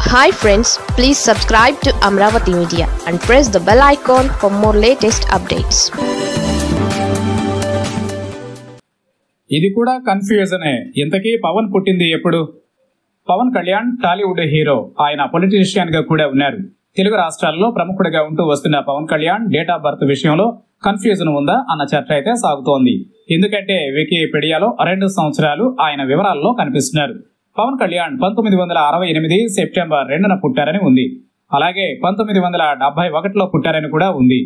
hi friends please subscribe to Amaravati media and press the bell icon for more latest updates ఇది కూడా కన్ఫ్యూజనే ఇంతకీ పవన్ పుట్టింది ఎప్పుడు పవన్ కళ్యాణ్ టాలీవుడ్ హీరో ఆయన పొలిటీషియన్ గా కూడా ఉన్నారు తెలుగు రాష్ట్రాల్లో ప్రముఖుడిగా ఉంటూ వస్తున్న Pawan Kalyan date of birth విషయంలో కన్ఫ్యూజన్ ఉందా అన్న చర్చ అయితే సాగుతోంది ఎందుకంటే వికీపీడియాలో రెండు సంవత్సరాలు ఆయన వివరాల్లో కనిపిస్తున్నారు పవన్ కళ్యాణ్ పంతొమ్మిది వందల అరవై ఎనిమిది సెప్టెంబర్ రెండున పుట్టారని ఉంది అలాగే పంతొమ్మిది వందల డెబ్బై ఒకటిలో పుట్టారని కూడా ఉంది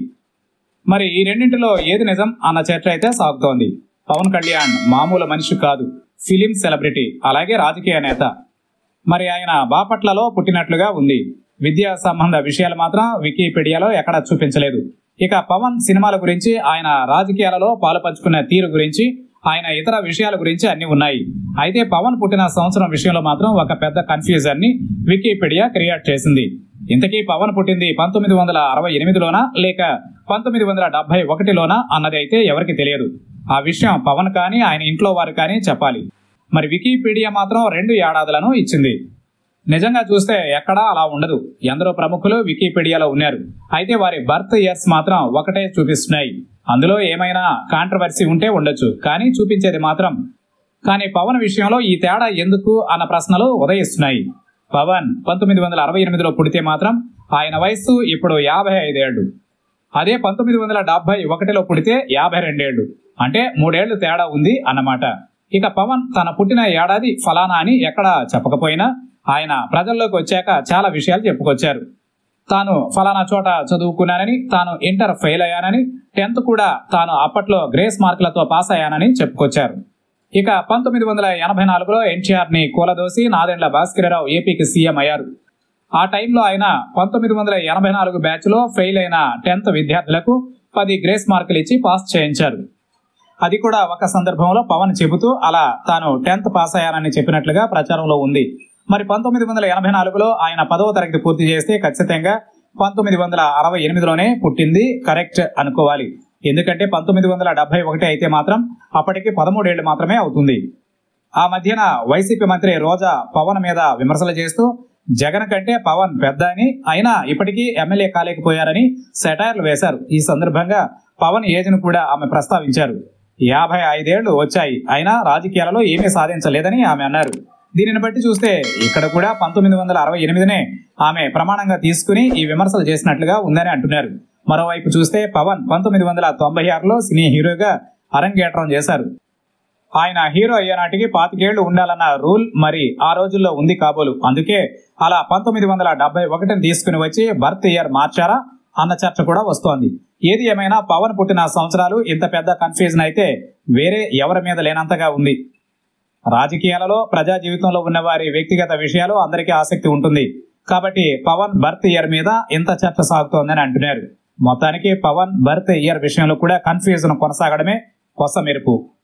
మరి ఈ రెండింటిలో ఏది నిజం అన్న చర్చ అయితే సాగుతోంది పవన్ కళ్యాణ్ మామూలు మనిషి కాదు ఫిలిం సెలబ్రిటీ అలాగే రాజకీయ నేత మరి ఆయన బాపట్లలో పుట్టినట్లుగా ఉంది విద్యా సంబంధ విషయాలు మాత్రం వికీపీడియాలో ఎక్కడా చూపించలేదు ఇక పవన్ సినిమాల గురించి ఆయన రాజకీయాలలో పాలు పంచుకున్న తీరు గురించి ఆయన ఇతర విషయాల గురించి అన్ని ఉన్నాయి అయితే పవన్ పుట్టిన సంవత్సరం విషయంలో మాత్రం ఒక పెద్ద కన్ఫ్యూజన్ ని వికీపీడియా క్రియేట్ చేసింది ఇంతకీ పవన్ పుట్టింది పంతొమ్మిది వందల అరవై ఎనిమిదిలోనా లేక పంతొమ్మిది వందల డెబ్బై ఒకటిలోనా అన్నది అయితే ఎవరికి తెలియదు ఆ విషయం పవన్ కానీ ఆయన ఇంట్లో వారు కానీ చెప్పాలి మరి వికీపీడియా మాత్రం రెండు ఏడాదులను ఇచ్చింది నిజంగా చూస్తే ఎక్కడా అలా ఉండదు ఎందరో ప్రముఖులు వికీపీడియాలో ఉన్నారు అయితే వారి బర్త్ ఇయర్స్ మాత్రం ఒకటే చూపిస్తున్నాయి అందులో ఏమైనా కాంట్రవర్సీ ఉంటే ఉండొచ్చు కానీ చూపించేది మాత్రం కానీ పవన్ విషయంలో ఈ తేడా ఎందుకు అన్న ప్రశ్నలు ఉదయిస్తున్నాయి పవన్ పంతొమ్మిది వందల అరవై ఎనిమిదిలో పుడితే మాత్రం ఆయన వయస్సు ఇప్పుడు యాభై ఐదేళ్లు అదే పంతొమ్మిది వందల డెబ్బై ఒకటిలో పుడితే యాభై రెండేళ్లు అంటే మూడేళ్లు తేడా ఉంది అన్నమాట ఇక పవన్ తన పుట్టిన ఏడాది ఫలానా అని ఎక్కడా చెప్పకపోయినా ఆయన ప్రజల్లోకి వచ్చాక చాలా విషయాలు చెప్పుకొచ్చారు తాను ఫలానా చోట చదువుకున్నానని తాను ఇంటర్ ఫెయిల్ అయ్యానని టెన్త్ కూడా తాను అప్పట్లో గ్రేస్ మార్కులతో పాస్ అయ్యానని చెప్పుకొచ్చారు ఇక పంతొమ్మిది వందల ఎనభై నాలుగులో ఎన్టీఆర్ ని కూలదోసి నాదెండ్ల భాస్కరరావు ఏపీకి సీఎం అయ్యారు ఆ టైంలో ఆయన పంతొమ్మిది వందల ఎనభై నాలుగు బ్యాచ్ లో ఫెయిల్ అయిన టెన్త్ విద్యార్థులకు పది గ్రేస్ మార్కులు ఇచ్చి పాస్ చేయించారు అది కూడా ఒక సందర్భంలో పవన్ చెబుతూ అలా తాను టెన్త్ పాస్ అయ్యానని చెప్పినట్లుగా ప్రచారంలో ఉంది మరి పంతొమ్మిది వందల ఎనభై నాలుగులో ఆయన పదవ తరగతి పూర్తి చేస్తే ఖచ్చితంగా పంతొమ్మిది వందల అరవై ఎనిమిదిలోనే పుట్టింది కరెక్ట్ అనుకోవాలి ఎందుకంటే పంతొమ్మిది వందల డెబ్బై ఒకటి అయితే మాత్రం అప్పటికి పదమూడేళ్లు మాత్రమే అవుతుంది ఆ మధ్యన వైసీపీ మంత్రి రోజా పవన్ మీద విమర్శలు చేస్తూ జగన్ కంటే పవన్ పెద్ద అని అయినా ఇప్పటికీ ఎమ్మెల్యే కాలేకపోయారని సెటైర్లు వేశారు ఈ సందర్భంగా పవన్ ఏజ్ను కూడా ఆమె ప్రస్తావించారు యాభై ఐదేళ్లు వచ్చాయి అయినా రాజకీయాలలో ఏమీ సాధించలేదని ఆమె అన్నారు దీనిని బట్టి చూస్తే ఇక్కడ కూడా పంతొమ్మిది వందల అరవై ఎనిమిదినే ఆమె ప్రమాణంగా తీసుకుని ఈ విమర్శలు చేసినట్లుగా ఉందని అంటున్నారు మరోవైపు చూస్తే పవన్ పంతొమ్మిది వందల తొంభై ఆరులో సినీ హీరోగా అరంగేట్రం చేశారు ఆయన హీరో అయ్యేనాటికి పాతికేళ్లు ఉండాలన్న రూల్ మరి ఆ రోజుల్లో ఉంది కాబోలు అందుకే అలా పంతొమ్మిది వందల డెబ్బై ఒకటిని తీసుకుని వచ్చి బర్త్ ఇయర్ మార్చారా అన్న చర్చ కూడా వస్తోంది ఏది ఏమైనా పవన్ పుట్టిన సంవత్సరాలు ఇంత పెద్ద కన్ఫ్యూజన్ అయితే వేరే ఎవరి మీద లేనంతగా ఉంది రాజకీయాలలో ప్రజా జీవితంలో ఉన్న వారి వ్యక్తిగత విషయాలు అందరికీ ఆసక్తి ఉంటుంది కాబట్టి పవన్ బర్త్ ఇయర్ మీద ఇంత చర్చ సాగుతోందని అంటున్నారు మొత్తానికి పవన్ బర్త్ ఇయర్ విషయంలో కూడా కన్ఫ్యూజన్ కొనసాగడమే కొస మెరుపు